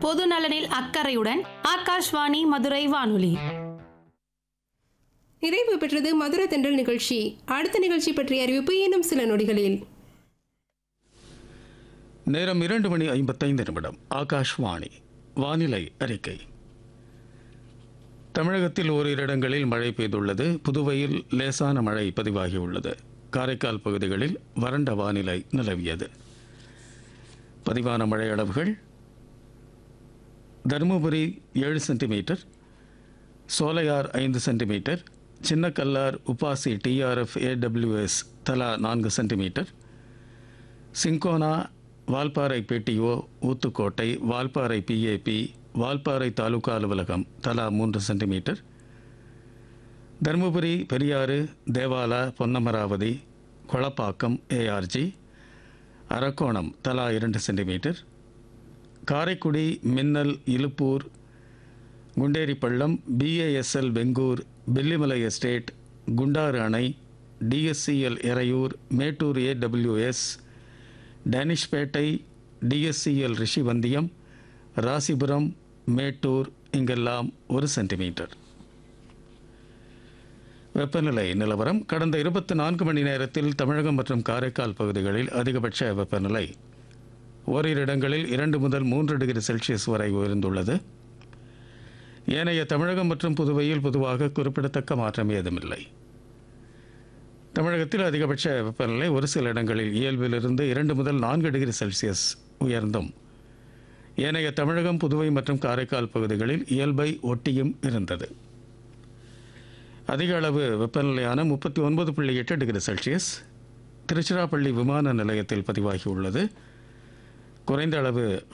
பொது நலனில் அக்கறையுடன் ஆகாஷ்வாணி மதுரை வானொலி நிறைவு பெற்றது மதுரை தென்றல் நிகழ்ச்சி அடுத்த நிகழ்ச்சி பற்றிய அறிவிப்பு இன்னும் சில நொடிகளில் நேரம் இரண்டு மணி ஐம்பத்தைந்து நிமிடம் ஆகாஷ்வாணி வானிலை அறிக்கை தமிழகத்தில் ஓரிரு இடங்களில் மழை பெய்துள்ளது புதுவையில் லேசான மழை பதிவாகியுள்ளது காரைக்கால் பகுதிகளில் வறண்ட வானிலை நிலவியது பதிவான மழை அளவுகள் தருமபுரி ஏழு சென்டிமீட்டர் சோலையார் ஐந்து centimetre Chinnakallar UPASI TRF AWS தலா நான்கு centimetre Cinchona Valparai BDO Uthukottai Valparai PAP Valparai taluk அலுவலகம் தலா மூன்று சென்டிமீட்டர் தருமபுரி பெரியாறு தேவாலா பொன்னமராவதி கொளப்பாக்கம் ஏஆர்ஜி அரக்கோணம் தலா இரண்டு centimetre Karaikudi Minnal Iluppur Gunderipallam PASL Venkur Vellimalai estate Gundar அணை TSCL Eraiyur Mettur AWS Danishpet TSCL Rishivandiyam Rasipuram Mettur இங்கெல்லாம் ஒரு சென்டிமீட்டர் வெப்பநிலை நிலவரம் கடந்த இருபத்தி நான்கு மணி நேரத்தில் தமிழகம் மற்றும் காரைக்கால் பகுதிகளில் அதிகபட்ச வெப்பநிலை ஓரிரு இடங்களில் இரண்டு முதல் மூன்று டிகிரி செல்சியஸ் வரை உயர்ந்துள்ளது ஏனைய தமிழகம் மற்றும் புதுவையில் பொதுவாக குறிப்பிடத்தக்க மாற்றம் ஏதுமில்லை தமிழகத்தில் அதிகபட்ச வெப்பநிலை ஒரு சில இடங்களில் இயல்பிலிருந்து இரண்டு முதல் நான்கு டிகிரி செல்சியஸ் உயர்ந்தும் ஏனைய தமிழகம் புதுவை மற்றும் காரைக்கால் பகுதிகளில் இயல்பை ஒட்டியும் இருந்தது அதிக அளவு வெப்பநிலையான முப்பத்தி ஒன்பது புள்ளி எட்டு டிகிரி செல்சியஸ் திருச்சிராப்பள்ளி விமான நிலையத்தில் பதிவாகியுள்ளது குறைந்த அளவு